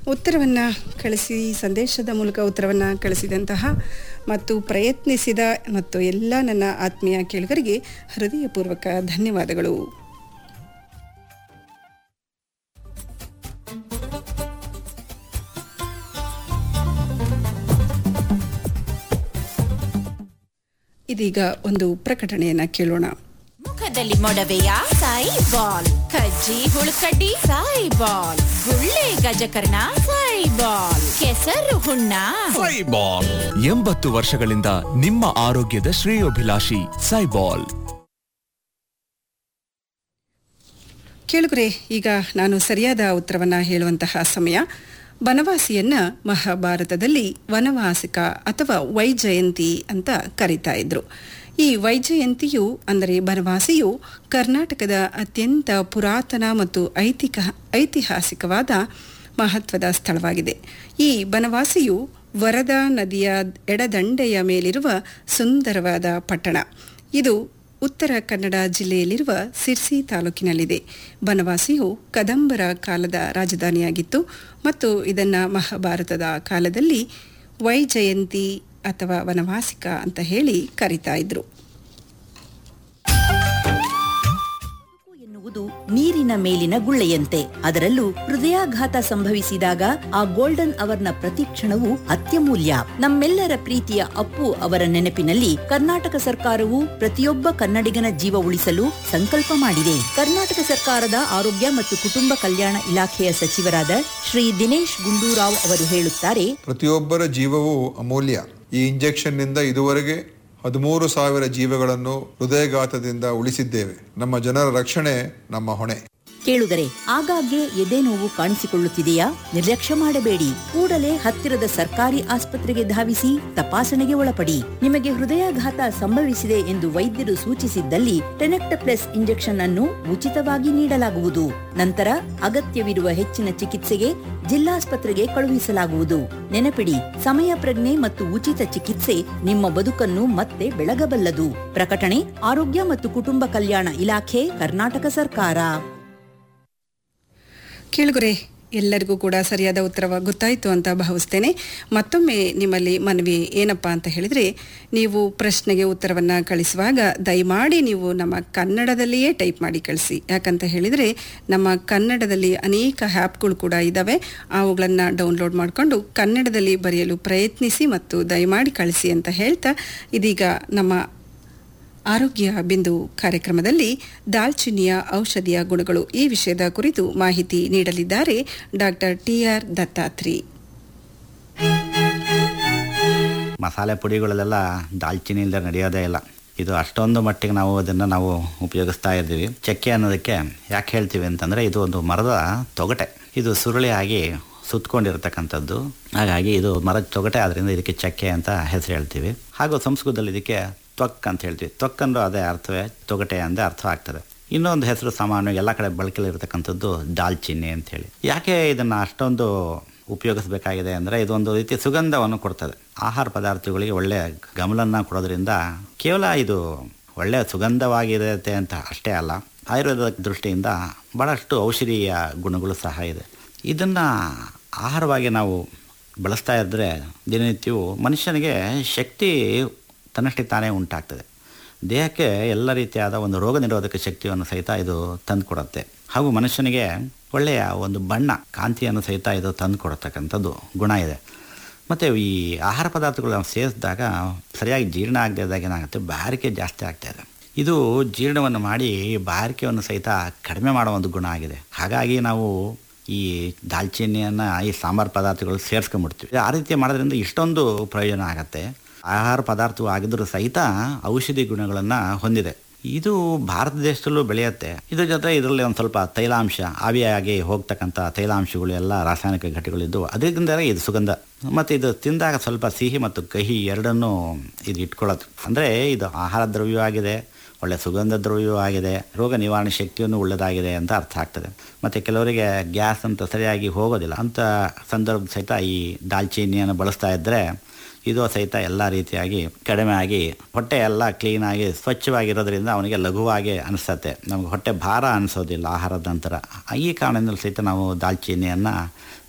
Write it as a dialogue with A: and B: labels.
A: ಉತ್ತರವನ್ನು ಕಳಿಸಿ ಸಂದೇಶದ ಮೂಲಕ ಉತ್ತರವನ್ನು ಕಳಿಸಿದಂತಹ ಮತ್ತು ಪ್ರಯತ್ನಿಸಿದ ಮತ್ತು ಎಲ್ಲ ನನ್ನ ಆತ್ಮೀಯ ಕೇಳುಗರಿಗೆ ಹೃದಯಪೂರ್ವಕ ಧನ್ಯವಾದಗಳು ಇದೀಗ ಒಂದು ಪ್ರಕಟಣೆಯನ್ನು ಕೇಳೋಣ
B: ಮುಖದಲ್ಲಿ ಮೊಡವೆಯ ಸಾಯಿ ಬಾಲ್ ಕಜ್ಜಿ ಹುಳುಕಡ್ಡಿ ಸಾಯಿ ಬಾಲ್ ಗುಳ್ಳೆ ಗಜಕರ್ಣ ಸಾಯಿ ಬಾಲ್ ಕೆಸರು ಹುಣ್ಣ
C: ಸೈಬಾಲ್ ಎಂಬತ್ತು ವರ್ಷಗಳಿಂದ ನಿಮ್ಮ ಆರೋಗ್ಯದ ಶ್ರೇಯೋಭಿಲಾಷಿ ಸೈಬಾಲ್
A: ಕೇಳುಗರೆ ಈಗ ನಾನು ಸರಿಯಾದ ಉತ್ತರವನ್ನು ಹೇಳುವಂತಹ ಸಮಯ ವನವಾಸಿಯನ್ನ ಮಹಾಭಾರತದಲ್ಲಿ ವನವಾಸಿಕ ಅಥವಾ ವೈಜಯಂತಿ ಅಂತ ಕರೀತಾ ಇದ್ರು ಈ ವೈಜಯಂತಿಯು ಅಂದರೆ ವನವಾಸಿಯು ಕರ್ನಾಟಕದ ಅತ್ಯಂತ ಪುರಾತನ ಮತ್ತು ಐತಿಕ ಐತಿಹಾಸಿಕವಾದ ಮಹತ್ವದ ಸ್ಥಳವಾಗಿದೆ ಈ ಬನವಾಸಿಯು ವರದಾ ನದಿಯ ಎಡದಂಡೆಯ ಮೇಲಿರುವ ಸುಂದರವಾದ ಪಟ್ಟಣ ಇದು ಉತ್ತರ ಕನ್ನಡ ಜಿಲ್ಲೆಯಲ್ಲಿರುವ ಸಿರ್ಸಿ ತಾಲೂಕಿನಲ್ಲಿದೆ ಬನವಾಸಿಯು ಕದಂಬರ ಕಾಲದ ರಾಜಧಾನಿಯಾಗಿತ್ತು ಮತ್ತು ಇದನ್ನು ಮಹಾಭಾರತದ ಕಾಲದಲ್ಲಿ ವೈಜಯಂತಿ ಅಥವಾ ವನವಾಸಿಕ ಅಂತ ಹೇಳಿ ಕರಿತಾ ಇದ್ರು
D: ಎನ್ನುವುದು ನೀರಿನ ಮೇಲಿನ ಗುಳ್ಳೆಯಂತೆ ಅದರಲ್ಲೂ ಹೃದಯಾಘಾತ ಸಂಭವಿಸಿದಾಗ ಆ ಗೋಲ್ಡನ್ ಅವರ್ನ ಪ್ರತಿಕ್ಷಣವು ಅತ್ಯಮೂಲ್ಯ ನಮ್ಮೆಲ್ಲರ ಪ್ರೀತಿಯ ಅಪ್ಪು ಅವರ ನೆನಪಿನಲ್ಲಿ ಕರ್ನಾಟಕ ಸರ್ಕಾರವು ಪ್ರತಿಯೊಬ್ಬ ಕನ್ನಡಿಗನ ಜೀವ ಉಳಿಸಲು ಸಂಕಲ್ಪ ಮಾಡಿದೆ ಕರ್ನಾಟಕ ಸರ್ಕಾರದ ಆರೋಗ್ಯ ಮತ್ತು ಕುಟುಂಬ ಕಲ್ಯಾಣ ಇಲಾಖೆಯ ಸಚಿವರಾದ ಶ್ರೀ ದಿನೇಶ್ ಗುಂಡೂರಾವ್ ಅವರು ಹೇಳುತ್ತಾರೆ
E: ಪ್ರತಿಯೊಬ್ಬರ ಜೀವವೂ ಅಮೂಲ್ಯ ಈ ಇಂಜೆಕ್ಷನ್ನಿಂದ ಇದುವರೆಗೆ ಹದಿಮೂರು ಸಾವಿರ ಜೀವಗಳನ್ನು ಹೃದಯಘಾತದಿಂದ ಉಳಿಸಿದ್ದೇವೆ ನಮ್ಮ ಜನರ ರಕ್ಷಣೆ ನಮ್ಮ ಹೊಣೆ
D: ಕೇಳುಗರೆ ಆಗಾಗ್ಗೆ ಎದೆ ನೋವು ಕಾಣಿಸಿಕೊಳ್ಳುತ್ತಿದೆಯಾ ನಿರ್ಲಕ್ಷ್ಯ ಮಾಡಬೇಡಿ ಕೂಡಲೇ ಹತ್ತಿರದ ಸರ್ಕಾರಿ ಆಸ್ಪತ್ರೆಗೆ ಧಾವಿಸಿ ತಪಾಸಣೆಗೆ ಒಳಪಡಿ ನಿಮಗೆ ಹೃದಯಾಘಾತ ಸಂಭವಿಸಿದೆ ಎಂದು ವೈದ್ಯರು ಸೂಚಿಸಿದ್ದಲ್ಲಿ ಟೆನೆಕ್ಟಪ್ಲೆಸ್ ಇಂಜೆಕ್ಷನ್ ಅನ್ನು ಉಚಿತವಾಗಿ ನೀಡಲಾಗುವುದು ನಂತರ ಅಗತ್ಯವಿರುವ ಹೆಚ್ಚಿನ ಚಿಕಿತ್ಸೆಗೆ ಜಿಲ್ಲಾಸ್ಪತ್ರೆಗೆ ಕಳುಹಿಸಲಾಗುವುದು ನೆನಪಿಡಿ ಸಮಯ ಪ್ರಜ್ಞೆ ಮತ್ತು ಉಚಿತ ಚಿಕಿತ್ಸೆ ನಿಮ್ಮ ಬದುಕನ್ನು ಮತ್ತೆ ಬೆಳಗಬಲ್ಲದು ಪ್ರಕಟಣೆ ಆರೋಗ್ಯ ಮತ್ತು ಕುಟುಂಬ ಕಲ್ಯಾಣ ಇಲಾಖೆ ಕರ್ನಾಟಕ ಸರ್ಕಾರ
A: ಕೇಳುಗರೆ ಎಲ್ಲರಿಗೂ ಕೂಡ ಸರಿಯಾದ ಉತ್ತರ ಗೊತ್ತಾಯಿತು ಅಂತ ಭಾವಿಸ್ತೇನೆ ಮತ್ತೊಮ್ಮೆ ನಿಮ್ಮಲ್ಲಿ ಮನವಿ ಏನಪ್ಪ ಅಂತ ಹೇಳಿದರೆ ನೀವು ಪ್ರಶ್ನೆಗೆ ಉತ್ತರವನ್ನು ಕಳಿಸುವಾಗ ದಯಮಾಡಿ ನೀವು ನಮ್ಮ ಕನ್ನಡದಲ್ಲಿಯೇ ಟೈಪ್ ಮಾಡಿ ಕಳಿಸಿ ಯಾಕಂತ ಹೇಳಿದರೆ ನಮ್ಮ ಕನ್ನಡದಲ್ಲಿ ಅನೇಕ ಆ್ಯಪ್ಗಳು ಕೂಡ ಇದ್ದಾವೆ ಅವುಗಳನ್ನು ಡೌನ್ಲೋಡ್ ಮಾಡಿಕೊಂಡು ಕನ್ನಡದಲ್ಲಿ ಬರೆಯಲು ಪ್ರಯತ್ನಿಸಿ ಮತ್ತು ದಯಮಾಡಿ ಕಳಿಸಿ ಅಂತ ಹೇಳ್ತಾ ಇದೀಗ ನಮ್ಮ ಆರೋಗ್ಯ ಬಿಂದು ಕಾರ್ಯಕ್ರಮದಲ್ಲಿ ದಾಲ್ಚಿನ್ನಿಯ ಔಷಧಿಯ ಗುಣಗಳು ಈ ವಿಷಯದ ಕುರಿತು ಮಾಹಿತಿ ನೀಡಲಿದ್ದಾರೆ ಡಾಕ್ಟರ್ ಟಿಆರ್ ದತ್ತಾತ್ರಿ
F: ಮಸಾಲೆ ಪುಡಿಗಳಲ್ಲೆಲ್ಲ ದಾಲ್ಚಿನ್ನಿ ಇಲ್ಲದೆ ನಡೆಯೋದೇ ಇಲ್ಲ ಇದು ಅಷ್ಟೊಂದು ಮಟ್ಟಿಗೆ ನಾವು ಅದನ್ನು ನಾವು ಉಪಯೋಗಿಸ್ತಾ ಇದ್ದೀವಿ ಚಕ್ಕೆ ಅನ್ನೋದಕ್ಕೆ ಯಾಕೆ ಹೇಳ್ತೀವಿ ಅಂತಂದರೆ ಇದು ಒಂದು ಮರದ ತೊಗಟೆ ಇದು ಸುರುಳಿಯಾಗಿ ಸುತ್ತಕೊಂಡಿರ್ತಕ್ಕಂಥದ್ದು ಹಾಗಾಗಿ ಇದು ಮರದ ತೊಗಟೆ ಆದ್ದರಿಂದ ಇದಕ್ಕೆ ಚಕ್ಕೆ ಅಂತ ಹೆಸರು ಹೇಳ್ತೀವಿ ಹಾಗೂ ಸಂಸ್ಕೃತದಲ್ಲಿ ಇದಕ್ಕೆ ತ್ವಕ್ ಅಂತ ಹೇಳ್ತೀವಿ ತ್ವಕ್ ಅಂದ್ರೆ ಅದೇ ಅರ್ಥವೇ ತೊಗಟೆ ಅಂದರೆ ಅರ್ಥ ಆಗ್ತದೆ ಇನ್ನೊಂದು ಹೆಸರು ಸಾಮಾನ್ಯವಾಗಿ ಎಲ್ಲ ಕಡೆ ಬಳಕೆಯಲ್ಲಿರ್ತಕ್ಕಂಥದ್ದು ದಾಲ್ಚಿನ್ನಿ ಅಂತೇಳಿ ಯಾಕೆ ಇದನ್ನು ಅಷ್ಟೊಂದು ಉಪಯೋಗಿಸಬೇಕಾಗಿದೆ ಅಂದರೆ ಇದೊಂದು ರೀತಿ ಸುಗಂಧವನ್ನು ಕೊಡ್ತದೆ ಆಹಾರ ಪದಾರ್ಥಗಳಿಗೆ ಒಳ್ಳೆಯ ಗಮನವನ್ನು ಕೊಡೋದ್ರಿಂದ ಕೇವಲ ಇದು ಒಳ್ಳೆಯ ಸುಗಂಧವಾಗಿರುತ್ತೆ ಅಂತ ಅಷ್ಟೇ ಅಲ್ಲ ಆಯುರ್ವೇದ ದೃಷ್ಟಿಯಿಂದ ಭಾಳಷ್ಟು ಔಷಧೀಯ ಗುಣಗಳು ಸಹ ಇದೆ ಇದನ್ನು ಆಹಾರವಾಗಿ ನಾವು ಬಳಸ್ತಾ ಇದ್ದರೆ ದಿನನಿತ್ಯವೂ ಮನುಷ್ಯನಿಗೆ ಶಕ್ತಿ ತನ್ನಷ್ಟಕ್ಕೆ ತಾನೇ ಉಂಟಾಗ್ತದೆ ದೇಹಕ್ಕೆ ಎಲ್ಲ ರೀತಿಯಾದ ಒಂದು ರೋಗ ನಿರೋಧಕ ಶಕ್ತಿಯನ್ನು ಸಹಿತ ಇದು ತಂದುಕೊಡುತ್ತೆ ಹಾಗೂ ಮನುಷ್ಯನಿಗೆ ಒಳ್ಳೆಯ ಒಂದು ಬಣ್ಣ ಕಾಂತಿಯನ್ನು ಸಹಿತ ಇದು ತಂದು ಕೊಡತಕ್ಕಂಥದ್ದು ಗುಣ ಇದೆ ಮತ್ತು ಈ ಆಹಾರ ಪದಾರ್ಥಗಳು ನಾವು ಸೇವಿಸಿದಾಗ ಸರಿಯಾಗಿ ಜೀರ್ಣ ಆಗದೆ ಇದ್ದಾಗ ಏನಾಗುತ್ತೆ ಬಾರಿಕೆ ಜಾಸ್ತಿ ಆಗ್ತಾ ಇದೆ ಇದು ಜೀರ್ಣವನ್ನು ಮಾಡಿ ಬಾರಿಕೆಯನ್ನು ಸಹಿತ ಕಡಿಮೆ ಮಾಡೋ ಒಂದು ಗುಣ ಆಗಿದೆ ಹಾಗಾಗಿ ನಾವು ಈ ದಾಲ್ಚಿನ್ನಿಯನ್ನು ಈ ಸಾಂಬಾರು ಪದಾರ್ಥಗಳು ಸೇರಿಸ್ಕೊಂಡ್ಬಿಡ್ತೀವಿ ಆ ರೀತಿ ಮಾಡೋದ್ರಿಂದ ಇಷ್ಟೊಂದು ಪ್ರಯೋಜನ ಆಗುತ್ತೆ ಆಹಾರ ಪದಾರ್ಥವು ಆಗಿದ್ರೂ ಸಹಿತ ಔಷಧಿ ಗುಣಗಳನ್ನು ಹೊಂದಿದೆ ಇದು ಭಾರತ ದೇಶದಲ್ಲೂ ಬೆಳೆಯುತ್ತೆ ಇದ್ರ ಜೊತೆ ಇದರಲ್ಲಿ ಒಂದು ಸ್ವಲ್ಪ ತೈಲಾಂಶ ಆವಿಯಾಗಿ ಹೋಗ್ತಕ್ಕಂಥ ತೈಲಾಂಶಗಳು ಎಲ್ಲ ರಾಸಾಯನಿಕ ಘಟಕಗಳಿದ್ದು ಅದರಿಂದ ಇದು ಸುಗಂಧ ಮತ್ತು ಇದು ತಿಂದಾಗ ಸ್ವಲ್ಪ ಸಿಹಿ ಮತ್ತು ಕಹಿ ಎರಡನ್ನೂ ಇದು ಇಟ್ಕೊಳ್ಳೋದು ಅಂದರೆ ಇದು ಆಹಾರ ದ್ರವ್ಯವಾಗಿದೆ ಒಳ್ಳೆ ಸುಗಂಧ ದ್ರವ್ಯವೂ ಆಗಿದೆ ರೋಗ ನಿವಾರಣೆ ಶಕ್ತಿಯನ್ನು ಉಳ್ಳದಾಗಿದೆ ಅಂತ ಅರ್ಥ ಆಗ್ತದೆ ಮತ್ತು ಕೆಲವರಿಗೆ ಗ್ಯಾಸ್ ಅಂತ ಸರಿಯಾಗಿ ಹೋಗೋದಿಲ್ಲ ಅಂತ ಸಂದರ್ಭ ಸಹಿತ ಈ ದಾಲ್ಚಿನ್ನಿಯನ್ನು ಬಳಸ್ತಾ ಇದ್ದರೆ ಇದು ಸಹಿತ ಎಲ್ಲ ರೀತಿಯಾಗಿ ಕಡಿಮೆ ಆಗಿ ಹೊಟ್ಟೆ ಎಲ್ಲ ಕ್ಲೀನಾಗಿ ಸ್ವಚ್ಛವಾಗಿರೋದ್ರಿಂದ ಅವನಿಗೆ ಲಘುವಾಗಿ ಅನಿಸುತ್ತೆ ನಮಗೆ ಹೊಟ್ಟೆ ಭಾರ ಅನಿಸೋದಿಲ್ಲ ಆಹಾರದ ನಂತರ ಈ ಕಾರಣದಿಂದ ಸಹಿತ ನಾವು ದಾಲ್ಚಿನ್ನಿಯನ್ನು